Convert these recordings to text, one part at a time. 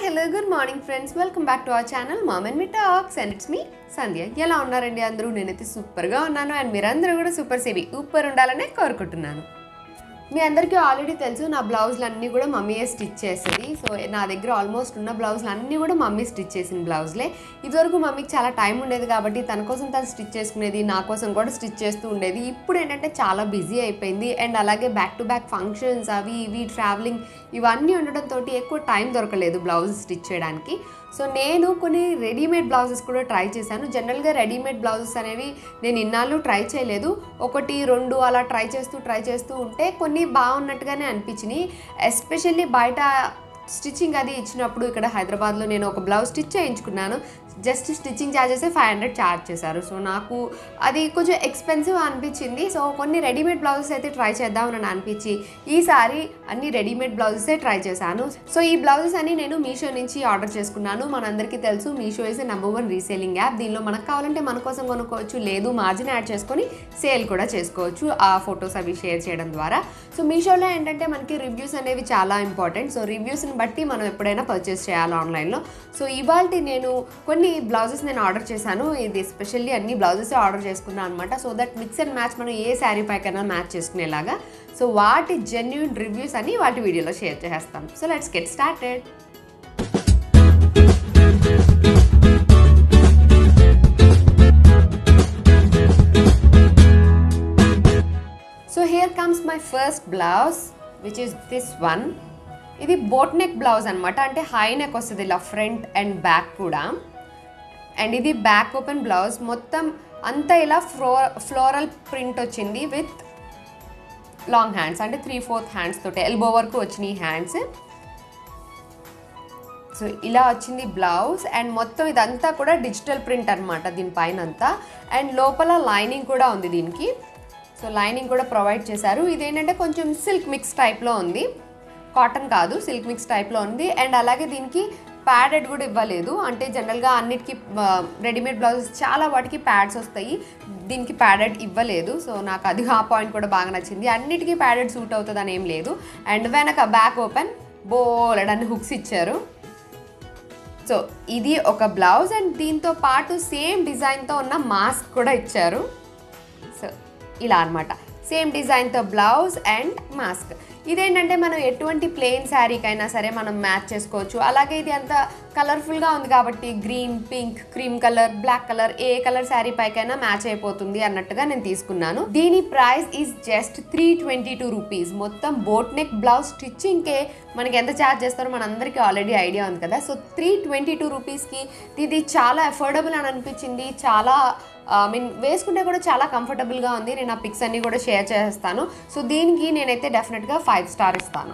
hello good morning friends welcome back to our channel mom and me talks and it's me Sandhya ఎలా ఉన్నారండి అందరూ నేనైతే సూపర్గా ఉన్నాను అండ్ మీరందరూ కూడా సూపర్ సేవి సూపర్ ఉండాలనే కోరుకుంటున్నాను మీ అందరికీ ఆల్రెడీ తెలుసు నా బ్లౌజులు అన్నీ కూడా మమ్మీయే స్టిచ్ చేస్తుంది సో నా దగ్గర ఆల్మోస్ట్ ఉన్న బ్లౌజులు అన్నీ కూడా మమ్మీ స్టిచ్ చేసిన బ్లౌజులే ఇదివరకు మమ్మీకి చాలా టైం ఉండేది కాబట్టి తన కోసం తను స్టిచ్ చేసుకునేది నా కోసం కూడా స్టిచ్ చేస్తూ ఉండేది ఇప్పుడు ఏంటంటే చాలా బిజీ అయిపోయింది అండ్ అలాగే బ్యాక్ టు బ్యాక్ ఫంక్షన్స్ అవి ఇవి ట్రావెలింగ్ ఇవన్నీ ఉండడంతో ఎక్కువ టైం దొరకలేదు బ్లౌజ్ స్టిచ్ చేయడానికి సో నేను కొన్ని రెడీమేడ్ బ్లౌజెస్ కూడా ట్రై చేశాను జనరల్గా రెడీమేడ్ బ్లౌజెస్ అనేవి నేను ఇన్నాళ్ళు ట్రై చేయలేదు ఒకటి రెండు అలా ట్రై చేస్తూ ట్రై చేస్తూ ఉంటే కొన్ని బాగున్నట్టుగానే అనిపించినాయి ఎస్పెషల్లీ బయట స్టిచ్చింగ్ అది ఇచ్చినప్పుడు ఇక్కడ హైదరాబాద్లో నేను ఒక బ్లౌజ్ స్టిచ్ చేయించుకున్నాను just stitching charges five hundred charge చేశారు సో నాకు అది కొంచెం ఎక్స్పెన్సివ్ అనిపించింది సో కొన్ని రెడీమేడ్ బ్లౌజెస్ అయితే ట్రై చేద్దామని అనిపించి ఈసారి అన్ని రెడీమేడ్ బ్లౌజెసే ట్రై చేశాను సో ఈ బ్లౌజెస్ అన్ని నేను మీషో నుంచి ఆర్డర్ చేసుకున్నాను మనందరికీ తెలుసు Meesho is number one reselling app దీనిలో మనకు కావాలంటే మన కోసం కొనుక్కోవచ్చు లేదు మార్జిన్ యాడ్ చేసుకొని సేల్ కూడా చేసుకోవచ్చు ఆ ఫొటోస్ అవి షేర్ చేయడం ద్వారా సో మీషోలో ఏంటంటే మనకి రివ్యూస్ అనేవి చాలా ఇంపార్టెంట్ సో రివ్యూస్ని బట్టి మనం ఎప్పుడైనా పర్చేస్ చేయాలి ఆన్లైన్లో సో ఇవాళ నేను కొన్ని బ్లౌజెస్ నేను ఆర్డర్ చేశాను ఇది ఎస్పెషల్లీ అన్ని బ్లౌజెస్ ఆర్డర్ చేసుకున్నాను అనమాట so that mix and match మనం ఏ శారీ పైకైనా మ్యాచ్ చేసుకునేలాగా సో వాటి జెన్యున్ రివ్యూస్ అని వాటి వీడియోలో షేర్ చేస్తాం so let's get started so here comes my first blouse which is this one ఇది బోట్ నెక్ బ్లౌజ్ అనమాట అంటే హై నెక్ వస్తుంది ఇలా ఫ్రంట్ అండ్ బ్యాక్ కూడా అండ్ ఇది బ్యాక్ ఓపెన్ బ్లౌజ్ మొత్తం అంతా ఇలా ఫ్లో ఫ్లోరల్ ప్రింట్ వచ్చింది విత్ లాంగ్ హ్యాండ్స్ అంటే త్రీ ఫోర్త్ హ్యాండ్స్ తోటి ఎల్బో వరకు వచ్చినాయి హ్యాండ్స్ సో ఇలా వచ్చింది బ్లౌజ్ అండ్ మొత్తం ఇదంతా కూడా డిజిటల్ ప్రింట్ అనమాట దీనిపైన అంతా అండ్ లోపల లైనింగ్ కూడా ఉంది దీనికి సో లైనింగ్ కూడా ప్రొవైడ్ చేశారు ఇదేంటంటే కొంచెం సిల్క్ మిక్స్ టైప్లో ఉంది కాటన్ కాదు సిల్క్ మిక్స్ టైప్లో ఉంది అండ్ అలాగే దీనికి ప్యాడెడ్ కూడా ఇవ్వలేదు అంటే జనరల్గా అన్నిటికీ రెడీమేడ్ బ్లౌజెస్ చాలా వాటికి ప్యాడ్స్ వస్తాయి దీనికి ప్యాడెడ్ ఇవ్వలేదు సో నాకు అది ఆ పాయింట్ కూడా బాగా నచ్చింది అన్నిటికీ ప్యాడెడ్ సూట్ అవుతుంది అని ఏం లేదు అండ్ వెనక బ్యాక్ ఓపెన్ బోలెడ్ అన్ని హుక్స్ ఇచ్చారు సో ఇది ఒక బ్లౌజ్ అండ్ దీంతో పాటు సేమ్ డిజైన్తో ఉన్న మాస్క్ కూడా ఇచ్చారు సో ఇలా అనమాట సేమ్ డిజైన్తో బ్లౌజ్ అండ్ మాస్క్ ఇదేంటంటే మనం ఎటువంటి ప్లెయిన్ శారీకైనా సరే మనం మ్యాచ్ చేసుకోవచ్చు అలాగే ఇది అంత కలర్ఫుల్గా ఉంది కాబట్టి green pink cream colour black colour ఏ కలర్ శారీ పైకైనా మ్యాచ్ అయిపోతుంది అన్నట్టుగా నేను తీసుకున్నాను దీని price is just three twenty two rupees మొత్తం బోట్ నెక్ బ్లౌజ్ స్టిచ్చింగ్కే మనకి ఎంత ఛార్జ్ చేస్తారో మనందరికీ ఆల్రెడీ ఐడియా ఉంది కదా సో త్రీ ట్వంటీ టూ రూపీస్కి ఇది చాలా అఫోర్డబుల్ అని అనిపించింది చాలా ఐ మీన్ వేసుకుంటే కూడా చాలా కంఫర్టబుల్గా ఉంది నేను ఆ పిక్స్ అన్నీ కూడా షేర్ చేస్తాను సో దీనికి నేనైతే డెఫినెట్గా ఫైవ్ స్టార్ ఇస్తాను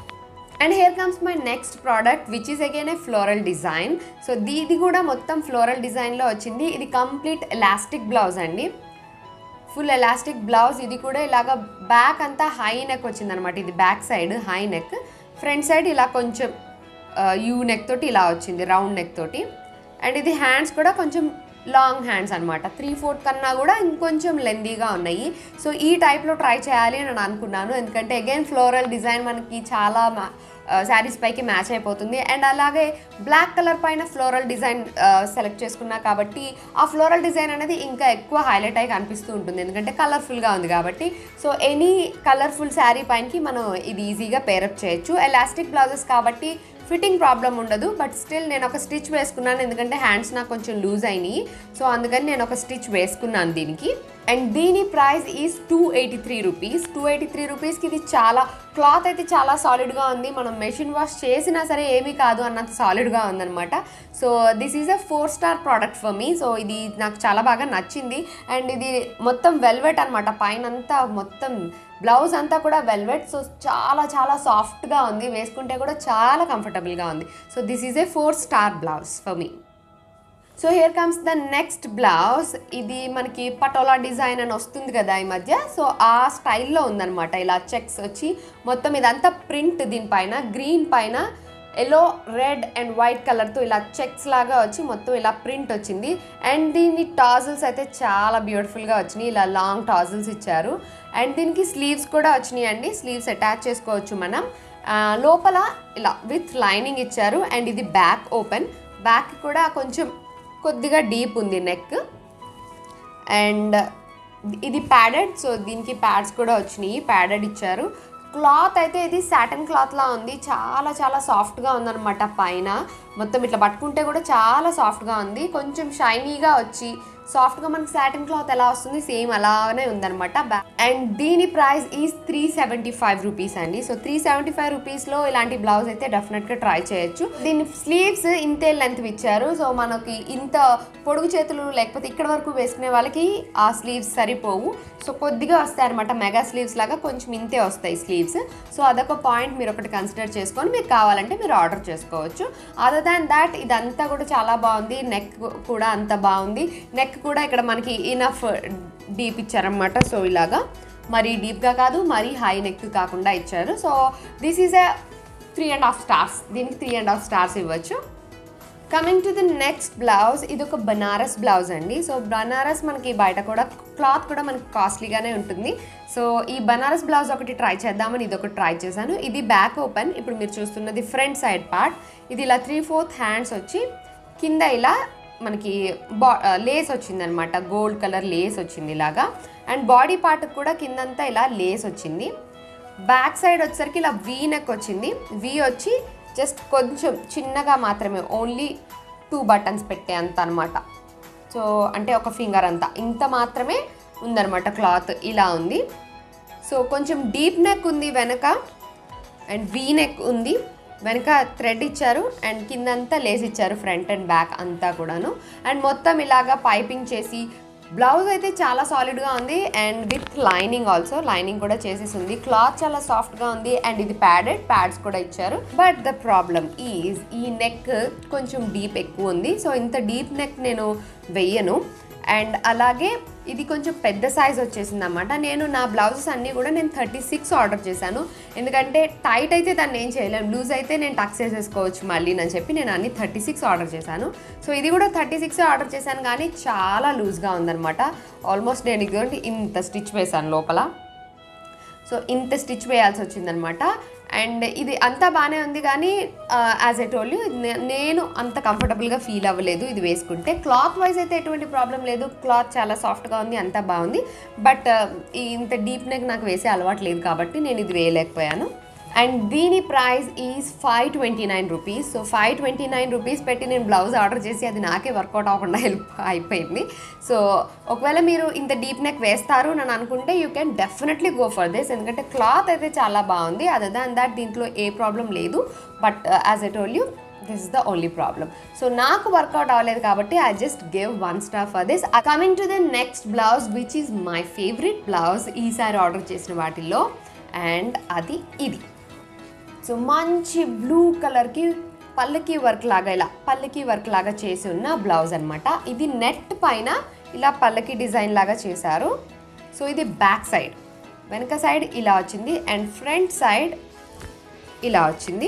and here comes my next product which is again a floral design so ఇది కూడా మొత్తం ఫ్లోరల్ డిజైన్లో వచ్చింది ఇది కంప్లీట్ ఎలాస్టిక్ బ్లౌజ్ అండి ఫుల్ ఎలాస్టిక్ బ్లౌజ్ ఇది కూడా ఇలాగ బ్యాక్ అంతా హై నెక్ వచ్చింది అనమాట ఇది back side high neck front side ఇలా కొంచెం యూ నెక్ తోటి ఇలా వచ్చింది రౌండ్ నెక్ తోటి అండ్ ఇది హ్యాండ్స్ కూడా కొంచెం లాంగ్ హ్యాండ్స్ అనమాట త్రీ ఫోర్త్ కన్నా కూడా ఇంకొంచెం లెందీగా ఉన్నాయి సో ఈ టైప్లో ట్రై చేయాలి అని నేను అనుకున్నాను ఎందుకంటే అగైన్ ఫ్లోరల్ డిజైన్ మనకి చాలా శారీస్ పైకి మ్యాచ్ అయిపోతుంది అండ్ అలాగే బ్లాక్ కలర్ పైన ఫ్లోరల్ డిజైన్ సెలెక్ట్ చేసుకున్నా కాబట్టి ఆ ఫ్లోరల్ డిజైన్ అనేది ఇంకా ఎక్కువ హైలైట్ అయి కనిపిస్తూ ఉంటుంది ఎందుకంటే కలర్ఫుల్గా ఉంది కాబట్టి సో ఎనీ కలర్ఫుల్ శారీ పైనకి మనం ఇది ఈజీగా పేరప్ చేయొచ్చు ఎలాస్టిక్ బ్లౌజెస్ కాబట్టి ఫిట్టింగ్ ప్రాబ్లం ఉండదు బట్ స్టిల్ నేను ఒక స్టిచ్ వేసుకున్నాను ఎందుకంటే హ్యాండ్స్ నాకు కొంచెం లూజ్ అయినాయి సో అందుకని నేను ఒక స్టిచ్ వేసుకున్నాను దీనికి అండ్ దీని price is two eighty three rupees two eighty three రూపీస్కి ఇది చాలా క్లాత్ అయితే చాలా సాలిడ్గా ఉంది మనం మెషిన్ వాష్ చేసినా సరే ఏమీ కాదు అన్నంత సాలిడ్గా ఉందన్నమాట so this is a four star product for me so ఇది నాకు చాలా బాగా నచ్చింది అండ్ ఇది మొత్తం వెల్వెట్ అనమాట పైన అంతా మొత్తం బ్లౌజ్ అంతా కూడా వెల్వెట్ సో చాలా చాలా సాఫ్ట్గా ఉంది వేసుకుంటే కూడా చాలా కంఫర్టబుల్గా ఉంది so this is a four star blouse for me so here comes the next blouse ఇది మనకి పటోలా డిజైన్ అని వస్తుంది కదా ఈ మధ్య సో ఆ స్టైల్లో ఉందన్నమాట ఇలా చెక్స్ వచ్చి మొత్తం ఇదంతా ప్రింట్ దీనిపైన గ్రీన్ పైన ఎల్లో రెడ్ అండ్ వైట్ కలర్తో ఇలా చెక్స్ లాగా వచ్చి మొత్తం ఇలా ప్రింట్ వచ్చింది అండ్ దీని టాజిల్స్ అయితే చాలా బ్యూటిఫుల్గా వచ్చినాయి ఇలా లాంగ్ టాజిల్స్ ఇచ్చారు అండ్ దీనికి స్లీవ్స్ కూడా వచ్చినాయి అండి స్లీవ్స్ అటాచ్ చేసుకోవచ్చు మనం ఆ, లోపల ఇలా విత్ లైనింగ్ ఇచ్చారు అండ్ ఇది బ్యాక్ ఓపెన్ బ్యాక్ కూడా కొంచెం కొద్దిగా డీప్ ఉంది నెక్ అండ్ ఇది ప్యాడెడ్ సో దీనికి ప్యాడ్స్ కూడా వచ్చినాయి ప్యాడెడ్ ఇచ్చారు క్లాత్ అయితే ఇది సాటన్ క్లాత్లా ఉంది చాలా చాలా సాఫ్ట్గా ఉందన్నమాట పైన మొత్తం ఇట్లా పట్టుకుంటే కూడా చాలా సాఫ్ట్గా ఉంది కొంచెం షైనీగా వచ్చి సాఫ్ట్గా మనకి సాటన్ క్లాత్ ఎలా వస్తుంది సేమ్ అలానే ఉందన్నమాట అండ్ దీని price is three seventy five rupees అండి సో త్రీ సెవెంటీ ఫైవ్ రూపీస్లో ఇలాంటి బ్లౌజ్ అయితే డెఫినెట్గా ట్రై చేయొచ్చు దీని స్లీవ్స్ ఇంతే లెంత్ ఇచ్చారు సో మనకి ఇంత పొడుగు చేతులు లేకపోతే ఇక్కడ వరకు వేసుకునే వాళ్ళకి ఆ స్లీవ్స్ సరిపోవు సో కొద్దిగా వస్తాయి అనమాట మెగా స్లీవ్స్ లాగా కొంచెం ఇంతే వస్తాయి స్లీవ్స్ సో అదొక పాయింట్ మీరు ఒకటి కన్సిడర్ చేసుకొని మీకు కావాలంటే మీరు ఆర్డర్ చేసుకోవచ్చు అదర్ దాన్ దాట్ ఇదంతా కూడా చాలా బాగుంది నెక్ కూడా అంత బాగుంది నెక్ కూడా ఇక్కడ మనకి ఇనఫ్ డీప్ ఇచ్చారనమాట సో ఇలాగా మరీ డీప్గా కాదు మరీ హై నెక్ కాకుండా ఇచ్చారు so this is a three and half stars దీనికి త్రీ అండ్ హాఫ్ స్టార్స్ ఇవ్వచ్చు coming to the next blouse ఇది ఒక బనారస్ బ్లౌజ్ అండి సో బనారస్ మనకి బయట కూడా క్లాత్ కూడా మనకి కాస్ట్లీగానే ఉంటుంది సో ఈ బనారస్ బ్లౌజ్ ఒకటి ట్రై చేద్దామని ఇది ఒకటి ట్రై చేశాను ఇది బ్యాక్ ఓపెన్ ఇప్పుడు మీరు చూస్తున్నది ఫ్రంట్ సైడ్ పార్ట్ ఇది ఇలా త్రీ ఫోర్త్ హ్యాండ్స్ వచ్చి కింద ఇలా మనకి బా లేస్ వచ్చిందనమాట గోల్డ్ కలర్ లేస్ వచ్చింది ఇలాగా అండ్ బాడీ పార్ట్ కూడా కిందంతా ఇలా లేస్ వచ్చింది బ్యాక్ సైడ్ వచ్చేసరికి ఇలా వీ నెక్ వచ్చింది వీ వచ్చి జస్ట్ కొంచెం చిన్నగా మాత్రమే ఓన్లీ టూ బటన్స్ పెట్టే అంత అనమాట సో అంటే ఒక ఫింగర్ అంతా ఇంత మాత్రమే ఉందన్నమాట క్లాత్ ఇలా ఉంది సో కొంచెం డీప్ నెక్ ఉంది వెనక అండ్ వీ నెక్ ఉంది వెనక థ్రెడ్ ఇచ్చారు అండ్ కిందంతా లేస్ ఇచ్చారు ఫ్రంట్ అండ్ బ్యాక్ అంతా కూడాను అండ్ మొత్తం ఇలాగా పైపింగ్ చేసి బ్లౌజ్ అయితే చాలా సాలిడ్గా ఉంది and with lining also lining కూడా చేసేసి ఉంది క్లాత్ చాలా సాఫ్ట్గా ఉంది అండ్ ఇది ప్యాడెడ్ ప్యాడ్స్ కూడా ఇచ్చారు బట్ ద ప్రాబ్లమ్ ఈజ్ ఈ నెక్ కొంచెం డీప్ ఎక్కువ ఉంది సో ఇంత డీప్ నెక్ నేను వెయ్యను అండ్ అలాగే ఇది కొంచెం పెద్ద సైజ్ వచ్చేసింది అనమాట నేను నా బ్లౌజెస్ అన్నీ కూడా నేను థర్టీ సిక్స్ ఆర్డర్ చేశాను ఎందుకంటే టైట్ అయితే దాన్ని ఏం చేయలేము లూజ్ అయితే నేను టక్స్ వేసేసుకోవచ్చు మళ్ళీ అని చెప్పి నేను అన్ని థర్టీ సిక్స్ ఆర్డర్ చేశాను సో ఇది కూడా థర్టీ సిక్స్ ఆర్డర్ చేశాను కానీ చాలా లూజ్గా ఉందన్నమాట ఆల్మోస్ట్ నేను ఇదిగోండి ఇంత స్టిచ్ వేశాను లోపల సో ఇంత స్టిచ్ వేయాల్సి వచ్చిందనమాట అండ్ ఇది అంతా బాగానే ఉంది కానీ యాజ్ ఎ టోల్ నేను అంత కంఫర్టబుల్గా ఫీల్ అవ్వలేదు ఇది వేసుకుంటే క్లాత్ వైజ్ అయితే ఎటువంటి ప్రాబ్లం లేదు క్లాత్ చాలా సాఫ్ట్గా ఉంది అంతా బాగుంది బట్ ఇంత డీప్ నెక్ నాకు వేసే అలవాటు లేదు కాబట్టి నేను ఇది వేయలేకపోయాను అండ్ దీని price is five twenty nine rupees so five twenty nine rupees పెట్టి నేను బ్లౌజ్ ఆర్డర్ చేసి అది నాకే వర్కౌట్ అవ్వకుండా హెల్ప్ అయిపోయింది సో ఒకవేళ మీరు ఇంత డీప్ నెక్ వేస్తారు అని అనుకుంటే you can definitely go for this ఎందుకంటే క్లాత్ అయితే చాలా బాగుంది అదర్ దాన్ దాట్ దీంట్లో ఏ ప్రాబ్లం లేదు but as a told you this is the only problem so నాకు వర్కౌట్ అవ్వలేదు కాబట్టి I just gave one star for this coming to the next blouse which is my favourite blouse ఈసారి order చేసిన వాటిల్లో and అది ఇది so మంచి blue కలర్కి పల్లకి వర్క్ లాగా ఇలా పల్లకి వర్క్ లాగా చేసి ఉన్న బ్లౌజ్ అనమాట ఇది నెట్ పైన ఇలా పల్లకి డిజైన్ లాగా చేశారు సో ఇది బ్యాక్ సైడ్ వెనక సైడ్ ఇలా వచ్చింది అండ్ ఫ్రంట్ సైడ్ ఇలా వచ్చింది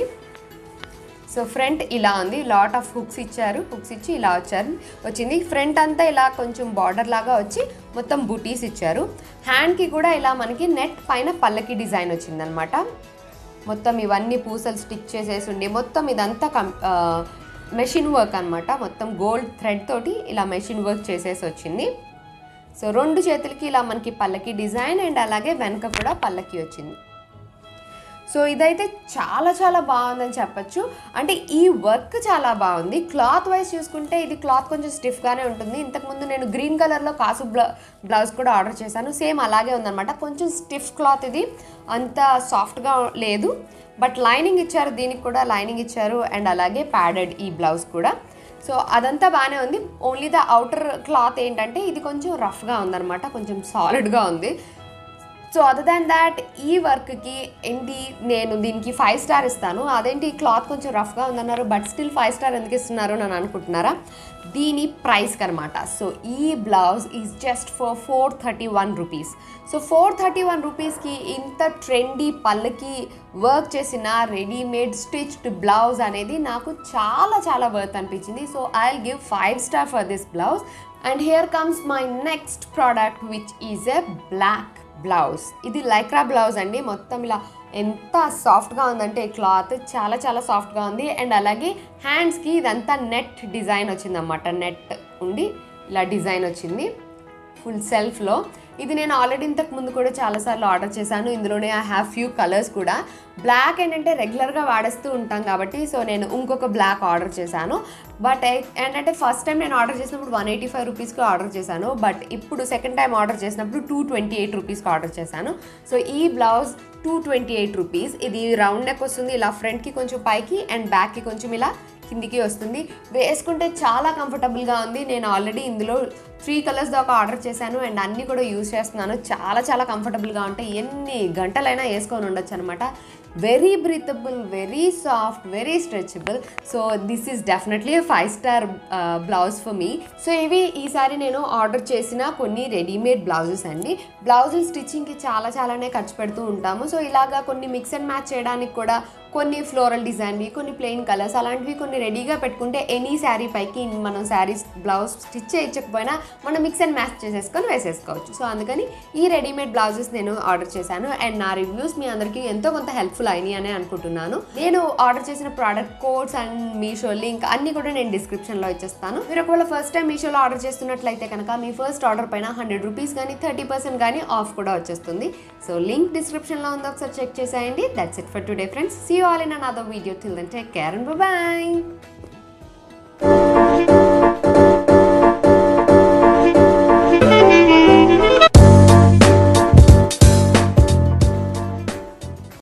సో ఫ్రంట్ ఇలా ఉంది లాట్ ఆఫ్ హుక్స్ ఇచ్చారు హుక్స్ ఇచ్చి ఇలా వచ్చారు వచ్చింది ఫ్రంట్ అంతా ఇలా కొంచెం బార్డర్ లాగా వచ్చి మొత్తం బుటీస్ ఇచ్చారు హ్యాండ్కి కూడా ఇలా మనకి నెట్ పైన పల్లకి డిజైన్ వచ్చిందనమాట మొత్తం ఇవన్నీ పూసలు స్టిక్ చేసేసి ఉండి మొత్తం ఇదంతా కం మెషిన్ వర్క్ అనమాట మొత్తం గోల్డ్ థ్రెడ్ తోటి ఇలా మెషిన్ వర్క్ చేసేసి వచ్చింది సో రెండు చేతులకి ఇలా మనకి పల్లకి డిజైన్ అండ్ అలాగే వెనక కూడా పల్లకి వచ్చింది సో ఇదైతే చాలా చాలా బాగుందని చెప్పొచ్చు అంటే ఈ వర్క్ చాలా బాగుంది క్లాత్ వైజ్ చూసుకుంటే ఇది క్లాత్ కొంచెం స్టిఫ్గానే ఉంటుంది ఇంతకుముందు నేను గ్రీన్ కలర్లో కాసు బ్లౌ బ్లౌజ్ కూడా ఆర్డర్ చేశాను సేమ్ అలాగే ఉందన్నమాట కొంచెం స్టిఫ్ క్లాత్ ఇది అంత సాఫ్ట్గా లేదు బట్ లైనింగ్ ఇచ్చారు దీనికి కూడా లైనింగ్ ఇచ్చారు అండ్ అలాగే ప్యాడెడ్ ఈ బ్లౌజ్ కూడా సో అదంతా బాగానే ఉంది ఓన్లీ ద అవుటర్ క్లాత్ ఏంటంటే ఇది కొంచెం రఫ్గా ఉందన్నమాట కొంచెం సాలిడ్గా ఉంది సో అదర్ దాన్ దాట్ ఈ వర్క్కి ఏంటి నేను దీనికి ఫైవ్ స్టార్ ఇస్తాను అదేంటి ఈ క్లాత్ కొంచెం రఫ్గా ఉందన్నారు బట్ స్టిల్ ఫైవ్ స్టార్ ఎందుకు ఇస్తున్నారు అని అనుకుంటున్నారా దీని ప్రైస్కి అనమాట సో ఈ blouse is just for four thirty one rupees so four thirty one రూపీస్కి ఇంత ట్రెండీ పళ్ళకి వర్క్ చేసిన రెడీమేడ్ స్టిచ్డ్ బ్లౌజ్ అనేది నాకు చాలా చాలా వర్త్ అనిపించింది so I give five star for this blouse and here comes my next product which is a black blouse ఇది లైక్రా బ్లౌజ్ అండి మొత్తం ఇలా ఎంత సాఫ్ట్గా ఉందంటే క్లాత్ చాలా చాలా సాఫ్ట్గా ఉంది అండ్ అలాగే హ్యాండ్స్కి ఇదంతా నెట్ డిజైన్ వచ్చిందన్నమాట నెట్ ఉండి ఇలా డిజైన్ వచ్చింది ఫుల్ సెల్ఫ్లో ఇది నేను ఆల్రెడీ ఇంతకు ముందు కూడా చాలాసార్లు ఆర్డర్ చేశాను ఇందులోనే ఐ హ్యావ్ ఫ్యూ కలర్స్ కూడా బ్లాక్ ఏంటంటే రెగ్యులర్గా వాడేస్తూ ఉంటాం కాబట్టి సో నేను ఇంకొక బ్లాక్ ఆర్డర్ చేశాను బట్ ఏంటంటే ఫస్ట్ టైం నేను ఆర్డర్ చేసినప్పుడు వన్ ఎయిటీ ఫైవ్ రూపీస్కి ఆర్డర్ చేశాను బట్ ఇప్పుడు సెకండ్ టైం ఆర్డర్ చేసినప్పుడు టూ ట్వంటీ ఎయిట్ రూపీస్కి ఆర్డర్ చేశాను సో ఈ blouse two twenty eight rupees ఇది రౌండ్ నెక్ వస్తుంది ఇలా ఫ్రంట్కి కొంచెం పైకి అండ్ బ్యాక్కి కొంచెం ఇలా కిందికి వస్తుంది వేసుకుంటే చాలా కంఫర్టబుల్గా ఉంది నేను ఆల్రెడీ ఇందులో త్రీ కలర్స్ దాకా ఆర్డర్ చేశాను అండ్ అన్నీ కూడా యూస్ చేస్తున్నాను చాలా చాలా కంఫర్టబుల్గా ఉంటాయి ఎన్ని గంటలైనా వేసుకొని ఉండొచ్చు అనమాట very breathable very soft very stretchable so this is definitely five star blouse for me so ఇవి ఈసారి నేను ఆర్డర్ చేసిన కొన్ని రెడీమేడ్ బ్లౌజెస్ అండి బ్లౌజులు స్టిచ్చింగ్కి చాలా చాలానే ఖర్చు పెడుతూ ఉంటాము సో ఇలాగా కొన్ని మిక్స్ అండ్ మ్యాచ్ చేయడానికి కూడా కొన్ని ఫ్లోరల్ డిజైన్వి కొన్ని ప్లెయిన్ కలర్స్ అలాంటివి కొన్ని రెడీగా పెట్టుకుంటే ఎనీ శారీ పైకి మనం శారీస్ బ్లౌజ్ స్టిచ్ చేయించకపోయినా మనం మిక్స్ అండ్ మ్యాచ్ చేసేసుకొని వేసేసుకోవచ్చు సో అందుకని ఈ రెడీమేడ్ బ్లౌజెస్ నేను ఆర్డర్ చేశాను అండ్ నా రివ్యూస్ మీ అందరికీ ఎంతో కొంత హెల్ప్ఫుల్ అయినాయి అని అనుకుంటున్నాను నేను ఆర్డర్ చేసిన product codes and Meesho link అన్ని కూడా నేను డిస్క్రిప్షన్లో ఇచ్చేస్తాను మీరు ఒకవేళ ఫస్ట్ టైం మీషోలో ఆర్డర్ చేస్తున్నట్లయితే కనుక మీ ఫస్ట్ ఆర్డర్ పైన హండ్రెడ్ రూపీస్ కానీ థర్టీ పర్సెంట్ కానీ ఆఫ్ కూడా వచ్చేస్తుంది సో లింక్ డిస్క్రిప్షన్లో ఉంది ఒకసారి చెక్ చేసేయండి that's it for today friends see all in another video till then take care and bye